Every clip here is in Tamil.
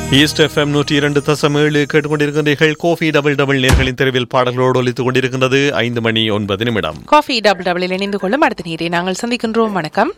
ஈஸ்ட் எஃப்எம் நூற்றி இரண்டு தசம் ஏழு கேட்டுக்கொண்டிருக்கின்றீர்கள் கோஃபி டபுள் டபுள் நேர்களின் தெருவில் பாடல்களோடு ஒலித்துக் கொண்டிருக்கின்றது ஐந்து மணி ஒன்பது நிமிடம் காஃபி டபுள் டபுளில் இணைந்து கொள்ளும் அடுத்த நீரை நாங்கள் சந்திக்கின்றோம் வணக்கம்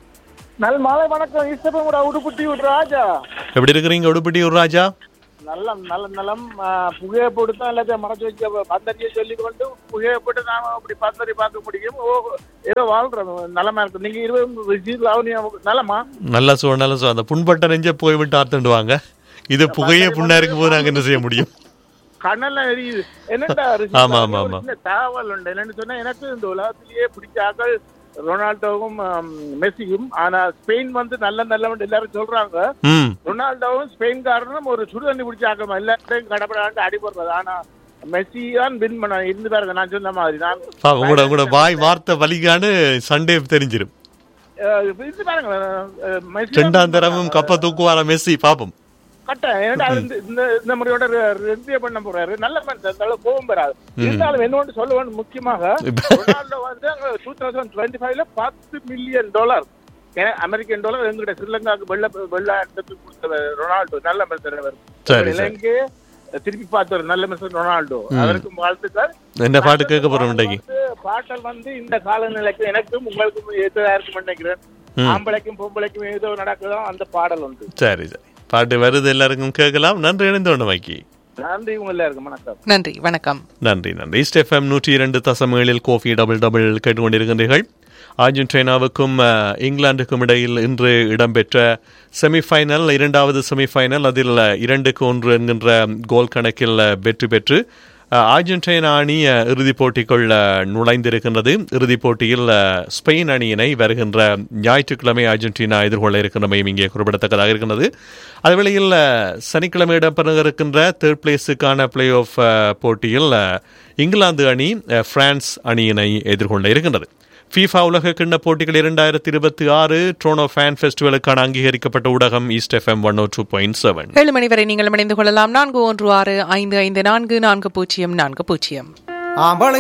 நல் மாலை வணக்கம் இஷ்டப்பட உடுப்புட்டி விடு ராஜா எப்படி இருக்கிறீங்க உடுப்பிட்டியூர் ராஜா நல்ல நல்ல நலம் புகையை போட்டு தான் எல்லாத்தையும் மறைச்சு வச்ச பந்தரியை சொல்லி கொண்டு புகையை போட்டு நாம அப்படி பந்தரி பார்க்க முடியும் ஓ ஏதோ வாழ்றோம் நலமா இருக்கு நீங்க இருபது லாவணியா நலமா நல்ல சோ நல்ல சோ அந்த புண்பட்ட நெஞ்ச போய் விட்டு ஆத்துண்டுவாங்க இது புகையே புண்ணா இருக்கும் போது நாங்க என்ன செய்ய முடியும் கண்ணெல்லாம் எரியுது என்னடா ரிஷி, ஆமா, ஆமா, ஒரு ஆமா. சின்ன தகவல் உண்டு என்னன்னு சொன்னா எனக்கு இந்த உலகத்திலேயே பிடிச்ச ஆக்கள் ரொனால்டோவும் ஆம், மெஸ்ஸியும் ஆனா ஸ்பெயின் வந்து நல்ல நல்லவன் எல்லாரும் சொல்றாங்க ம் ரொனால்டோவும் ஸ்பெயின்காரனும் ஒரு சுடுதண்ணி பிடிச்ச ஆக்கம் எல்லாத்தையும் கடப்படாண்டு அடிபடுறது ஆனா மெஸ்ஸி தான் வின் பண்ண இருந்து பாருங்க நான் சொன்ன மாதிரி நான் பா, உங்களோட உங்களோட வாய் வார்த்தை வலிக்கான்னு சண்டே தெரிஞ்சிரும் அஹ், இது பாருங்க அஹ், மெஸ்ஸி ரெண்டாம் தரமும் கப்ப தூக்குவார மெஸ்ஸி பாப்போம் கட்ட ஏன்டா இந்த இந்த இந்த முறையோட ரெந்திய பண்ண போறாரு நல்ல மனுஷன் நல்ல கோபம் பெறாது இருந்தாலும் என்ன ஒன்று சொல்ல வேண்டும் முக்கியமாக ரொனால்டோ வந்து அங்க டூ தௌசண்ட் டுவெண்ட்டி ஃபைவ்ல பத்து மில்லியன் டாலர் அமெரிக்கன் டாலர் எங்கிட்ட ஸ்ரீலங்காவுக்கு வெள்ள வெள்ள இடத்துக்கு கொடுத்தவர் ரொனால்டோ நல்ல மனுஷன் அவர் சரி, சரி. இலங்கை திருப்பி பார்த்தவர் நல்ல மனுஷன் ரொனால்டோ அவருக்கும் வாழ்த்துக்கள் என்ன பாட்டு கேட்க போறோம் இன்றைக்கு வந்து பாட்டல் வந்து இந்த காலநிலைக்கு எனக்கும் உங்களுக்கும் ஏற்றதா இருக்கும் நினைக்கிறேன் ஆம்பளைக்கும் பொம்பளைக்கும் ஏதோ நடக்குதோ அந்த பாடல் உண்டு சரி சரி பாட்டு வருது எல்லாருக்கும் கேட்கலாம் நன்றி இணைந்து மைக்கி நன்றி உங்க எல்லாருக்கும் வணக்கம் நன்றி வணக்கம் நன்றி நன்றி ஈஸ்ட் எஃப்எம் நூற்றி இரண்டு தசம் ஏழில் கோஃபி டபுள் டபுள் கேட்டுக்கொண்டிருக்கின்றீர்கள் அர்ஜென்டினாவுக்கும் அஹ், இங்கிலாந்துக்கும் இடையில் இன்று இடம்பெற்ற செமிஃபைனல் இரண்டாவது செமிஃபைனல் அதில் அஹ், இரண்டுக்கு ஒன்று என்கின்ற கோல் கணக்கில் அஹ், வெற்றி பெற்று அஹ், அர்ஜென்டினா அணி அஹ், இறுதிப் போட்டிக்குள் அஹ், நுழைந்திருக்கின்றது இறுதிப் போட்டியில் அஹ், ஸ்பெயின் அணியினை வருகின்ற ஞாயிற்றுக்கிழமை அர்ஜென்டினா எதிர்கொள்ள இருக்கின்றமையும் இங்கே குறிப்பிடத்தக்கதாக இருக்கின்றது அதேவேளையில் அஹ், சனிக்கிழமை இடம்பெற இருக்கின்ற தேர்ட் பிளேஸுக்கான பிளே ஆஃப் போட்டியில் அஹ், இங்கிலாந்து அணி அஹ், பிரான்ஸ் அணியினை எதிர்கொள்ள இருக்கின்றது ஃபீஃபா உலக கிண்ண போட்டிகள் இரண்டாயிரத்தி இருபத்தி ஆறு ட்ரோனோ ஃபேன் ஃபெஸ்டிவலுக்கான அங்கீகரிக்கப்பட்ட ஊடகம் east FM one O two point seven ஏழு மணி வரை நீங்கள் இணைந்து கொள்ளலாம் நான்கு ஒன்று ஆறு ஐந்து ஐந்து நான்கு நான்கு பூஜ்ஜியம் நான்கு பூஜ்ஜியம் ஆம்பளை